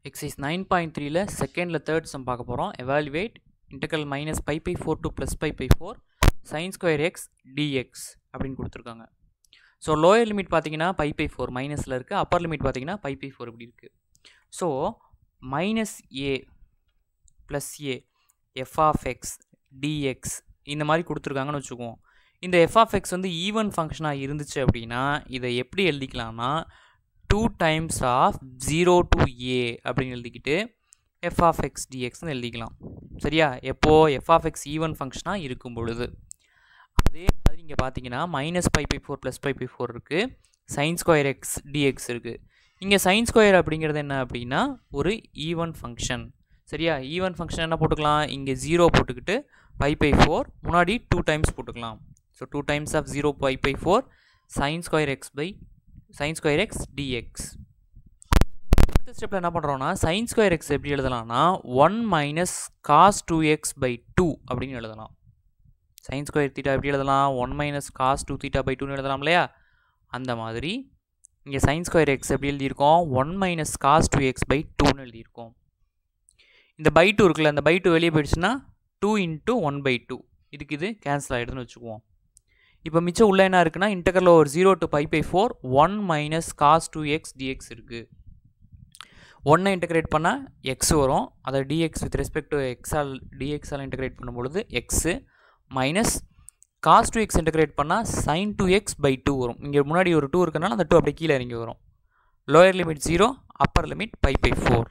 exercise nine point த்ரீல செகண்டில் third sum பார்க்க போகிறோம் evaluate integral minus pi by four to plus pi by four sine square x d x அப்படின்னு கொடுத்துருக்காங்க so lower limit பார்த்தீங்கன்னா pi by four மைனஸில் இருக்குது அப்பர் லிமிட் பார்த்தீங்கன்னா பை பை ஃபோர் இப்படி இருக்குது so minus a plus a f of x d x இந்த மாதிரி கொடுத்துருக்காங்கன்னு வச்சுக்குவோம் இந்த எஃப் ஆஃப் எக்ஸ் வந்து ஈவன் ஃபங்க்ஷனாக இருந்துச்சு அப்படின்னா இதை எப்படி எழுதிக்கலாம்னா two times of zero to a அப்படின்னு எழுதிக்கிட்டு எஃப் ஆஃப் எக்ஸ் டிஎக்ஸ்னு எழுதிக்கலாம் சரியா எப்போது எஃப் ஆஃப் எக்ஸ் ஈவன் ஃபங்க்ஷனாக இருக்கும் பொழுது அதே மாதிரி இங்கே பார்த்தீங்கன்னா minus pi by four plus pi by four இருக்குது சைன் ஸ்கொயர் எக்ஸ் டிஎக்ஸ் இருக்குது இங்கே சைன் ஸ்கொயர் அப்படிங்கிறது என்ன அப்படின்னா ஒரு ஈவன் ஃபங்க்ஷன் சரியா ஈவன் ஃபங்க்ஷன் என்ன போட்டுக்கலாம் இங்கே ஜீரோ போட்டுக்கிட்டு பை பை ஃபோர் முன்னாடி டூ டைம்ஸ் போட்டுக்கலாம் so two times of zero pi by four sine square x by sine square x d x அடுத்த ஸ்டெப்பில் என்ன பண்ணுறோன்னா சைன் ஸ்கொயர் எக்ஸ் எப்படி எழுதலாம்னா one minus cos two x by two அப்படின்னு எழுதலாம் சைன் ஸ்கொயர் தீட்டா எப்படி எழுதலாம் one minus cos two theta by டூன்னு எழுதலாம் இல்லையா அந்த மாதிரி இங்கே சைன் ஸ்கொயர் எக்ஸ் எப்படி எழுதியிருக்கோம் one minus cos two x by டூன்னு எழுதியிருக்கோம் இந்த பை டூ இருக்குல்ல அந்த பை டூ வெளியே போயிடுச்சுன்னா two into one by two இதுக்கு இது கேன்சல் ஆகிடுதுன்னு வச்சுக்குவோம் இப்போ மிச்சம் உள்ள என்ன இருக்குன்னா இன்டர்கரில் ஒரு zero to pi by four one minus cos two x d x இருக்குது ஒன்னை இன்டகிரேட் பண்ணால் எக்ஸ் வரும் அதை டிஎக்ஸ் வித் ரெஸ்பெக்ட் டு எக்ஸால் டிஎக்ஸால் இன்டகிரேட் பண்ணும்பொழுது x minus cos two x integrate பண்ணால் sine two x by two வரும் இங்கே முன்னாடி ஒரு டூ இருக்கனால அந்த டூ அப்படியே கீழே இறங்கி வரும் lower limit zero upper limit pi by four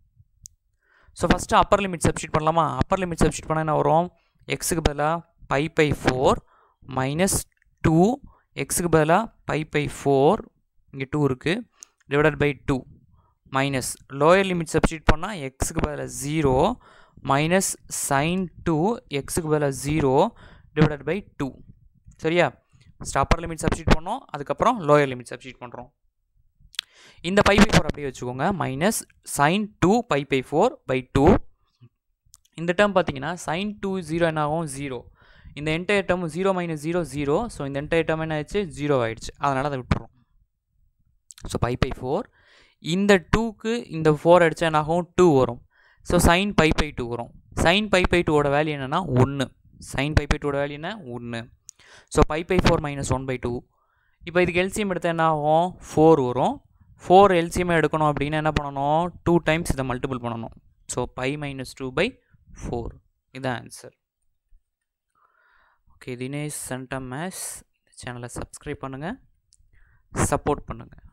so first upper limit substitute பண்ணலாமா அப்பர் லிமிட் சப்ஸ்டியூட் பண்ணால் என்ன வரும் எக்ஸுக்கு பதிலாக pi by four minus two எக்ஸுக்கு பதிலாக பை பை ஃபோர் இங்கே டூ இருக்குது divided by two minus lower limit substitute பண்ணால் எக்ஸுக்கு பதிலாக ஜீரோ மைனஸ் சைன் டூ எக்ஸுக்கு பதிலாக ஜீரோ டிவைடட் பை டூ சரியா ஃபஸ்ட் அப்பர் லிமிட் சப்ஸ்டியூட் பண்ணோம் அதுக்கப்புறம் லோயர் லிமிட் சப்ஸ்டியூட் பண்ணுறோம் இந்த பை பை ஃபோர் அப்படியே வச்சுக்கோங்க minus sine two pi by four by two இந்த டேர்ம் பார்த்தீங்கன்னா சைன் டூ ஜீரோ என்ன ஆகும் ஜீரோ இந்த entire term zero minus zero zero so இந்த என்டையர் டேர்ம் என்ன ஆயிடுச்சு ஜீரோ ஆயிடுச்சு அதனால் அதை விட்டுறோம் ஸோ பை பை ஃபோர் இந்த டூக்கு இந்த ஃபோர் அடித்தா என்ன ஆகும் டூ வரும் so sine pi by two வரும் சைன் பை பை டூவோட வேல்யூ என்னென்னா ஒன்று சைன் பை பை டூவோட வேல்யூ என்ன ஒன்று so pi by four minus one by two இப்போ இதுக்கு எல்சிஎம் எடுத்தால் என்ன ஆகும் ஃபோர் வரும் ஃபோர் எல்சிஎம் எடுக்கணும் அப்படின்னா என்ன பண்ணணும் டூ டைம்ஸ் இதை மல்டிபிள் பண்ணணும் so pi minus two by four இதுதான் answer okay Dinesh centum maths இந்த சேனலை சப்ஸ்கிரைப் பண்ணுங்கள் சப்போர்ட் பண்ணுங்கள்